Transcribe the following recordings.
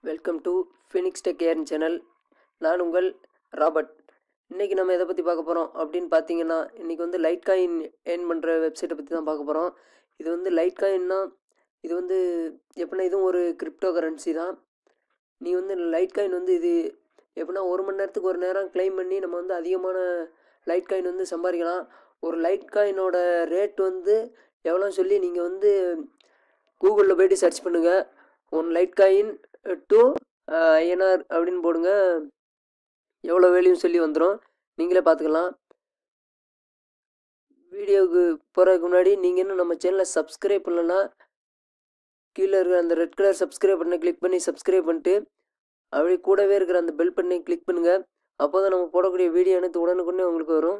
welcome to Phoenix tech earn channel நான் உங்கள் Robert இன்றைக்கி நம்ம எதை பற்றி பார்க்க போகிறோம் அப்படின்னு பார்த்தீங்கன்னா இன்றைக்கி வந்து லைட் காயின் ஏர்ன் பண்ணுற வெப்சைட்டை பற்றி தான் பார்க்க போகிறோம் இது வந்து லைட் காயின்னா இது வந்து எப்படின்னா இதுவும் ஒரு கிரிப்டோ கரன்சி தான் நீ வந்து லைட் காயின் வந்து இது எப்படின்னா ஒரு மணி நேரத்துக்கு ஒரு நேரம் க்ளைம் பண்ணி நம்ம வந்து அதிகமான லைட் காயின் வந்து சம்பாதிக்கலாம் ஒரு லைட் காயினோட ரேட் வந்து எவ்வளோன்னு சொல்லி நீங்கள் வந்து கூகுளில் போயிட்டு சர்ச் பண்ணுங்கள் one Litecoin to INR அப்படின்னு போடுங்க எவ்வளோ வேலையும் சொல்லி வந்துடும் நீங்களே பார்த்துக்கலாம் வீடியோவுக்கு போகிறதுக்கு முன்னாடி நீங்கள் இன்னும் நம்ம சேனலை சப்ஸ்கிரைப் பண்ணலன்னா கீழே இருக்கிற அந்த ரெட் கலர் சப்ஸ்கிரைப் பண்ண கிளிக் பண்ணி சப்ஸ்கிரைப் பண்ணிட்டு அப்படி கூடவே இருக்கிற அந்த பெல் பண்ணி கிளிக் பண்ணுங்கள் அப்போ தான் நம்ம போடக்கூடிய வீடியோ அனைத்து உடனுக்குடனே உங்களுக்கு வரும்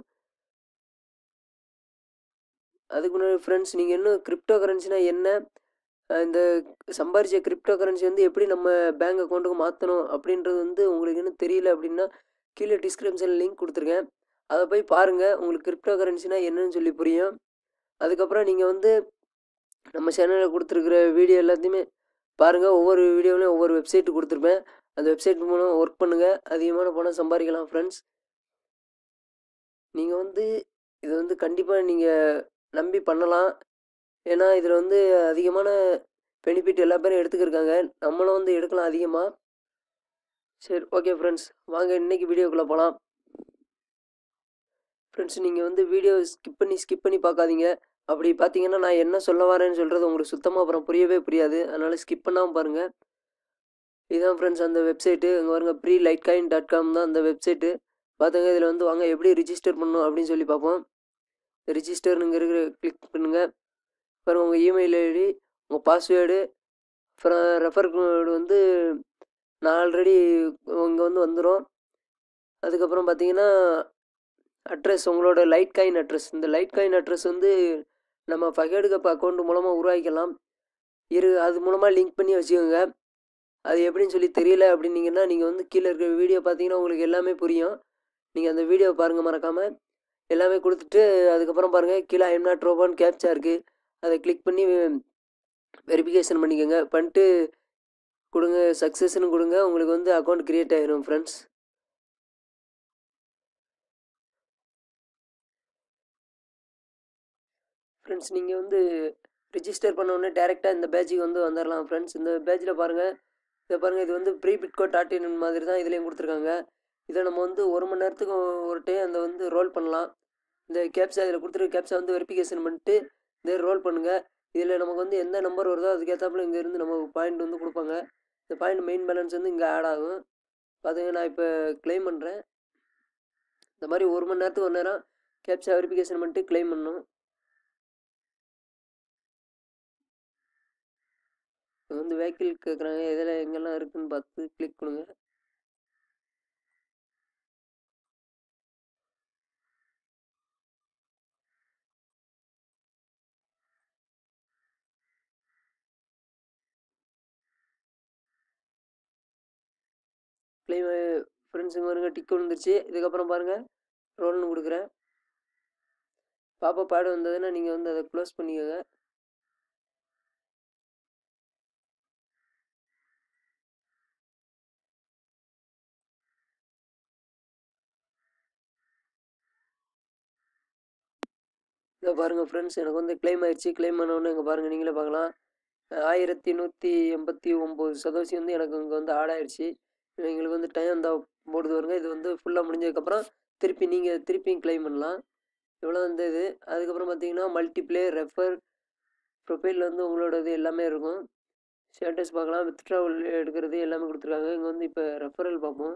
அதுக்கு முன்னாடி ஃப்ரெண்ட்ஸ் நீங்கள் இன்னும் கிரிப்டோ கரன்சினா என்ன அஹ் இந்த சம்பாரிச்ச கிரிப்டோ கரன்சி வந்து எப்படி நம்ம பேங்க் அக்கௌண்ட்டுக்கு மாற்றணும் அப்படின்றது வந்து உங்களுக்கு இன்னும் தெரியல அப்படின்னா கீழே டிஸ்கிரிப்ஷனில் லிங்க் கொடுத்துருக்கேன் அதை போய் பாருங்கள் உங்களுக்கு கிரிப்டோ கரன்சினா என்னன்னு சொல்லி புரியும் அதுக்கப்புறம் நீங்கள் வந்து நம்ம சேனலில் கொடுத்துருக்குற வீடியோ எல்லாத்தையுமே பாருங்கள் ஒவ்வொரு வீடியோவிலையும் ஒவ்வொரு வெப்சைட் கொடுத்துருப்பேன் அந்த வெப்சைட் மூலம் ஒர்க் பண்ணுங்கள் அதிகமான பணம் சம்பாதிக்கலாம் ஃப்ரெண்ட்ஸ் நீங்கள் வந்து இது வந்து கண்டிப்பாக நீங்கள் நம்பி பண்ணலாம் ஏன்னா இதில் வந்து அதிகமான பெனிஃபிட் எல்லா பேரும் எடுத்துக்கிருக்காங்க நம்மளும் வந்து எடுக்கலாம் அதிகமாக சரி ஓகே ஃப்ரெண்ட்ஸ் வாங்க இன்னைக்கு வீடியோக்குள்ளே போகலாம் ஃப்ரெண்ட்ஸ் நீங்கள் வந்து வீடியோ ஸ்கிப் பண்ணி ஸ்கிப் பண்ணி பார்க்காதீங்க அப்படி பார்த்தீங்கன்னா நான் என்ன சொல்ல வரேன்னு சொல்கிறது உங்களுக்கு சுத்தமாக அப்புறம் புரியவே புரியாது அதனால் ஸ்கிப் பண்ணாமல் பாருங்கள் இதுதான் ஃப்ரெண்ட்ஸ் அந்த வெப்சைட்டு அங்கே பாருங்க free Litecoin dot com தான் அந்த வெப்சைட்டு பார்த்துங்க இதில் வந்து வாங்க எப்படி ரிஜிஸ்டர் பண்ணணும் அப்படின்னு சொல்லி பார்ப்போம் ரிஜிஸ்டர்னுங்க இருக்கிற கிளிக் பண்ணுங்கள் அப்புறம் உங்கள் இமெயில் ஐடி உங்கள் பாஸ்வேர்டு அப்புறம் ரெஃபர் கோடு வந்து நான் ஆல்ரெடி இங்கே வந்து வந்துடும் அதுக்கப்புறம் பார்த்தீங்கன்னா அட்ரஸ் உங்களோட லைட் காயின் அட்ரஸ் இந்த லைட் காயின் அட்ரஸ் வந்து நம்ம ஃபகேடு கப் அக்கௌண்ட் மூலமாக உருவாக்கிக்கலாம் இரு அது மூலமாக லிங்க் பண்ணி வச்சுக்கோங்க அது எப்படின்னு சொல்லி தெரியல அப்படின்னீங்கன்னா நீங்கள் வந்து கீழே இருக்கிற வீடியோ பார்த்தீங்கன்னா உங்களுக்கு எல்லாமே புரியும் நீங்கள் அந்த வீடியோ பாருங்கள் மறக்காமல் எல்லாமே கொடுத்துட்டு அதுக்கப்புறம் பாருங்கள் கீழே ஐம் நாட் ரோபான் கேப்சா இருக்குது அதை கிளிக் பண்ணி வெரிஃபிகேஷன் பண்ணிக்கோங்க பண்ணிட்டு கொடுங்க சக்ஸஸ்ன்னு கொடுங்க உங்களுக்கு வந்து அக்கௌண்ட் க்ரியேட் ஆயிரும் ஃப்ரெண்ட்ஸ் ஃப்ரெண்ட்ஸ் நீங்கள் வந்து ரிஜிஸ்டர் பண்ண உடனே டேரெக்டாக இந்த பேஜுக்கு வந்து வந்துடலாம் ஃப்ரெண்ட்ஸ் இந்த பேஜில் பாருங்கள் இதை பாருங்கள் இது வந்து ப்ரீ பிட்கோ டாட் இன் மாதிரி தான் இதுலேயும் கொடுத்துருக்காங்க இதை நம்ம வந்து ஒரு மணி நேரத்துக்கு ஒரு டைம் அந்த வந்து ரோல் பண்ணலாம் இந்த கேப்ஸா இதில் கொடுத்துருக்க கேப்ஸா வந்து வெரிஃபிகேஷன் பண்ணிட்டு இதை ரோல் பண்ணுங்கள் இதில் நமக்கு வந்து எந்த நம்பர் வருதோ அதுக்கேற்றாப்புல இங்கேருந்து நமக்கு பாயிண்ட் வந்து கொடுப்பாங்க இந்த பாயிண்ட் மெயின் பேலன்ஸ் வந்து இங்கே ஆட் ஆகும் பார்த்துங்க நான் இப்போ க்ளைம் பண்ணுறேன் இந்த மாதிரி ஒரு மணி நேரத்துக்கு ஒரு நேரம் கேப்ஸா வெரிஃபிகேஷன் பண்ணிட்டு க்ளைம் பண்ணணும் இது வந்து வெஹிக்கிள் கேட்குறாங்க எதில் எங்கெல்லாம் இருக்குன்னு பார்த்து கிளிக் பண்ணுங்க கிளைம் ஃப்ரெண்ட்ஸுங்க வருங்க டிக் விழுந்துருச்சு இதுக்கப்புறம் பாருங்கள் ரோல்னு கொடுக்குறேன் பாப்பா பாடு வந்ததுன்னா நீங்கள் வந்து அதை க்ளோஸ் பண்ணிக்கோங்க இதை பாருங்கள் ஃப்ரெண்ட்ஸ் எனக்கு வந்து கிளைம் ஆயிடுச்சு கிளைம் பண்ணோன்னு இங்கே பாருங்கள் நீங்களே பார்க்கலாம் ஆயிரத்தி நூற்றி எண்பத்தி ஒம்பது சதவீதம் வந்து எனக்கு இங்கே வந்து ஆட் ஆயிடுச்சு எங்களுக்கு வந்து டைம் இந்த போடுது வருங்க இது வந்து ஃபுல்லாக முடிஞ்சதுக்கப்புறம் திருப்பி நீங்கள் திருப்பியும் கிளைம் பண்ணலாம் இவ்வளோ வந்து இது அதுக்கப்புறம் பார்த்தீங்கன்னா மல்டிப்ளே ரெஃபர் ப்ரொஃபைல் வந்து உங்களோட இது எல்லாமே இருக்கும் ஸ்டேட்டஸ் பார்க்கலாம் வித்ட்ராவல் எடுக்கிறது எல்லாமே கொடுத்துருக்காங்க இங்கே வந்து இப்போ ரெஃபரல் பார்ப்போம்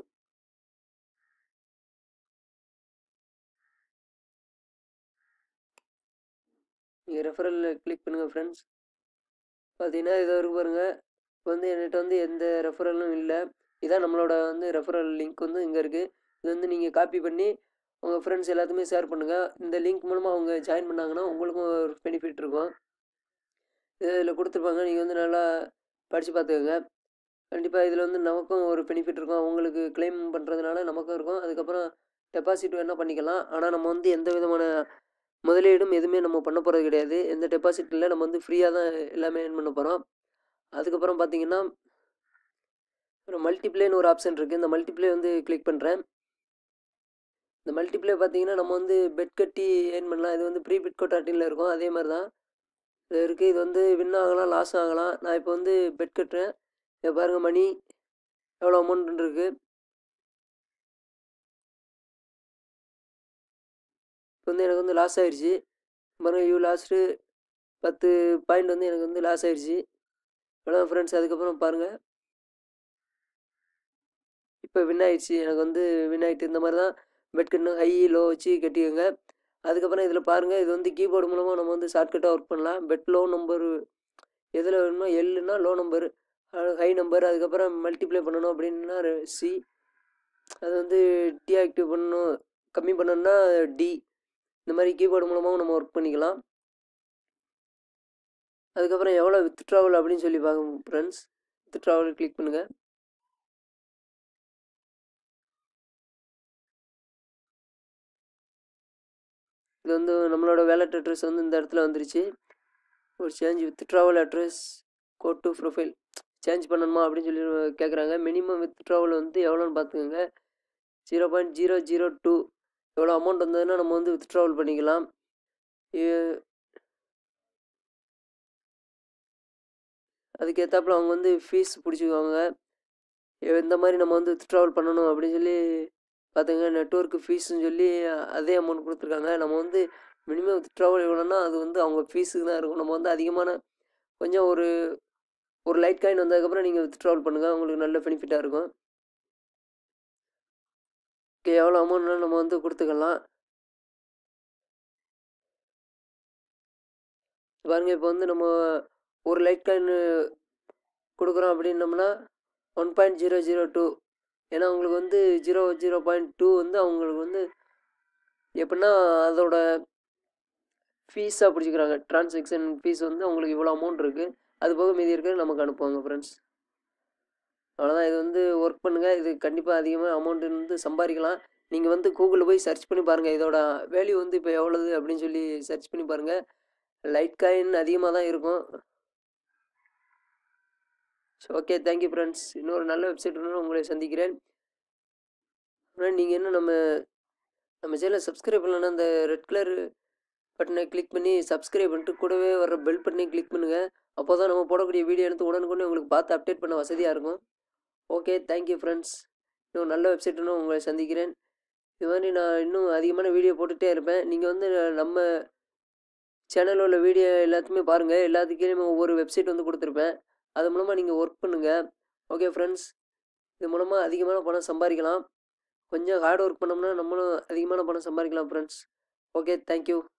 நீங்கள் ரெஃபரலில் கிளிக் பண்ணுங்கள் ஃப்ரெண்ட்ஸ் பார்த்தீங்கன்னா இதை வரைக்கும் பாருங்கள் இப்போ வந்து என்கிட்ட வந்து எந்த ரெஃபரலும் இல்லை இதான் நம்மளோட வந்து ரெஃபரல் லிங்க் வந்து இங்கே இருக்குது இது வந்து நீங்கள் காப்பி பண்ணி உங்கள் ஃப்ரெண்ட்ஸ் எல்லாத்துக்குமே ஷேர் பண்ணுங்கள் இந்த லிங்க் மூலமாக அவங்க ஜாயின் பண்ணாங்கன்னா உங்களுக்கும் ஒரு பெனிஃபிட் இருக்கும் இதில் கொடுத்துருப்பாங்க நீங்கள் வந்து நல்லா படித்து பார்த்துக்கோங்க கண்டிப்பாக இதில் வந்து நமக்கும் ஒரு பெனிஃபிட் இருக்கும் அவங்களுக்கு கிளைம் பண்ணுறதுனால நமக்கும் இருக்கும் அதுக்கப்புறம் டெபாசிட் வேணால் பண்ணிக்கலாம் ஆனால் நம்ம வந்து எந்த விதமான முதலீடும் எதுவுமே நம்ம பண்ண போகிறது கிடையாது எந்த டெபாசிட் இல்லை நம்ம வந்து ஃப்ரீயாக தான் எல்லாமே ஏர்ன் பண்ண போகிறோம் அதுக்கப்புறம் பார்த்தீங்கன்னா அப்புறம் மல்டிப்ளேன்னு ஒரு ஆப்ஷன் இருக்குது இந்த மல்டிப்ளே வந்து கிளிக் பண்ணுறேன் இந்த மல்டிப்ளே பார்த்தீங்கன்னா நம்ம வந்து பெட் கட்டி ஏர்ன் பண்ணலாம் இது வந்து ப்ரீ பிட் கோட் அட்டினில் இருக்கும் அதே மாதிரி தான் இது இருக்குது இது வந்து வின் ஆகலாம் லாஸ் ஆகலாம் நான் இப்போ வந்து பெட் கட்டுறேன் இதை பாருங்கள் மணி எவ்வளோ அமௌண்ட் இருக்குது இப்போ வந்து எனக்கு வந்து லாஸ் ஆயிடுச்சு பாருங்கள் யூ லாஸ்ட்டு பத்து பாயிண்ட் வந்து எனக்கு வந்து லாஸ் ஆயிடுச்சு அவ்வளோ ஃப்ரெண்ட்ஸ் அதுக்கப்புறம் பாருங்கள் இப்போ வின் ஆயிடுச்சு எனக்கு வந்து வின் ஆகிட்டு இந்த மாதிரி தான் பெட் கட்டணும் ஹை லோ வச்சு கட்டிக்கோங்க அதுக்கப்புறம் இதில் பாருங்கள் இது வந்து கீபோர்டு மூலமாக நம்ம வந்து ஷார்ட்கட்டாக ஒர்க் பண்ணலாம் பெட் லோ நம்பர் எதில் வேணுமோ எல்லுனா லோ நம்பர் ஹை நம்பர் அதுக்கப்புறம் மல்டிப்ளை பண்ணணும் அப்படின்னா சி அது வந்து டீஆக்டிவ் பண்ணணும் கம்மி பண்ணணும்னா டி இந்த மாதிரி கீபோர்டு மூலமாகவும் நம்ம ஒர்க் பண்ணிக்கலாம் அதுக்கப்புறம் எவ்வளோ வித் ட்ராவல் அப்படின்னு சொல்லி பார்க்க ஃப்ரெண்ட்ஸ் வித் ட்ராவல் கிளிக் பண்ணுங்கள் இது வந்து நம்மளோட வேலட் அட்ரஸ் வந்து இந்த இடத்துல வந்துருச்சு ஒரு change withdrawal address code to profile change பண்ணணுமா அப்படின்னு சொல்லி கேட்குறாங்க மினிமம் வித் ட்ராவல் வந்து எவ்வளோன்னு பார்த்துக்கோங்க zero point zero zero two எவ்வளோ அமௌண்ட் வந்ததுன்னா நம்ம வந்து வித் ட்ராவல் பண்ணிக்கலாம் அதுக்கேற்றாப்புல அவங்க வந்து ஃபீஸ் பிடிச்சிக்குவாங்க எந்த மாதிரி நம்ம வந்து வித் ட்ராவல் பண்ணணும் அப்படின்னு சொல்லி பார்த்துங்க நெட்ஒர்க்கு ஃபீஸ்ன்னு சொல்லி அதே அமௌண்ட் கொடுத்துருக்காங்க நம்ம வந்து மினிமம் வித் ட்ராவல் எவ்வளோன்னா அது வந்து அவங்க ஃபீஸுக்கு தான் இருக்கும் நம்ம வந்து அதிகமான கொஞ்சம் ஒரு ஒரு லைட் காயின் வந்ததுக்கப்புறம் நீங்கள் வித் ட்ராவல் பண்ணுங்கள் உங்களுக்கு நல்ல பெனிஃபிட்டாக இருக்கும் ஓகே எவ்வளோ அமௌண்ட்னாலும் நம்ம வந்து கொடுத்துக்கலாம் பாருங்கள் இப்போ வந்து நம்ம ஒரு லைட் காயின் கொடுக்குறோம் அப்படின்னம்னா one point zero zero two ஏன்னா உங்களுக்கு வந்து ஜீரோ ஜீரோ பாயிண்ட் டூ வந்து அவங்களுக்கு வந்து எப்படின்னா அதோட ஃபீஸாக பிடிச்சிக்கிறாங்க ட்ரான்சாக்ஷன் ஃபீஸ் வந்து அவங்களுக்கு இவ்வளோ அமௌண்ட் இருக்குது அது போக மீதி இருக்கிறது நமக்கு அனுப்புவாங்க ஃப்ரெண்ட்ஸ் அவ்வளோதான் இது வந்து ஒர்க் பண்ணுங்கள் இது கண்டிப்பாக அதிகமாக அமௌண்ட் வந்து சம்பாதிக்கலாம் நீங்கள் வந்து கூகுளில் போய் சர்ச் பண்ணி பாருங்கள் இதோட வேல்யூ வந்து இப்போ எவ்வளோது அப்படின்னு சொல்லி சர்ச் பண்ணி பாருங்கள் லைட் காயின் அதிகமாக தான் இருக்கும் ஸோ ஓகே தேங்க்யூ ஃப்ரெண்ட்ஸ் இன்னொரு நல்ல வெப்சைட் உங்களை சந்திக்கிறேன் ஆனால் நீங்கள் இன்னும் நம்ம நம்ம சேனலை சப்ஸ்கிரைப் பண்ணலன்னா அந்த ரெட் கலர் பட்டனை கிளிக் பண்ணி சப்ஸ்கிரைப் பண்ணிட்டு கூடவே வர பெல் பட்டனை கிளிக் பண்ணுங்கள் அப்போ தான் நம்ம போடக்கூடிய வீடியோ எடுத்து உடனுக்குடனே உங்களுக்கு பார்த்து அப்டேட் பண்ண வசதியாக இருக்கும் ஓகே தேங்க்யூ ஃப்ரெண்ட்ஸ் இன்னும் நல்ல வெப்சைட்டுன்னு உங்களை சந்திக்கிறேன் இது மாதிரி நான் இன்னும் அதிகமான வீடியோ போட்டுகிட்டே இருப்பேன் நீங்கள் வந்து நம்ம சேனலில் உள்ள வீடியோ எல்லாத்தையுமே பாருங்கள் எல்லாத்துக்குமே ஒவ்வொரு வெப்சைட் வந்து கொடுத்துருப்பேன் அது மூலமாக நீங்கள் ஒர்க் பண்ணுங்கள் ஓகே ஃப்ரெண்ட்ஸ் இது மூலமாக அதிகமான பணம் சம்பாதிக்கலாம் கொஞ்சம் ஹார்ட் ஒர்க் பண்ணோம்னா நம்மளும் அதிகமான பணம் சம்பாதிக்கலாம் ஃப்ரெண்ட்ஸ் ஓகே தேங்க்யூ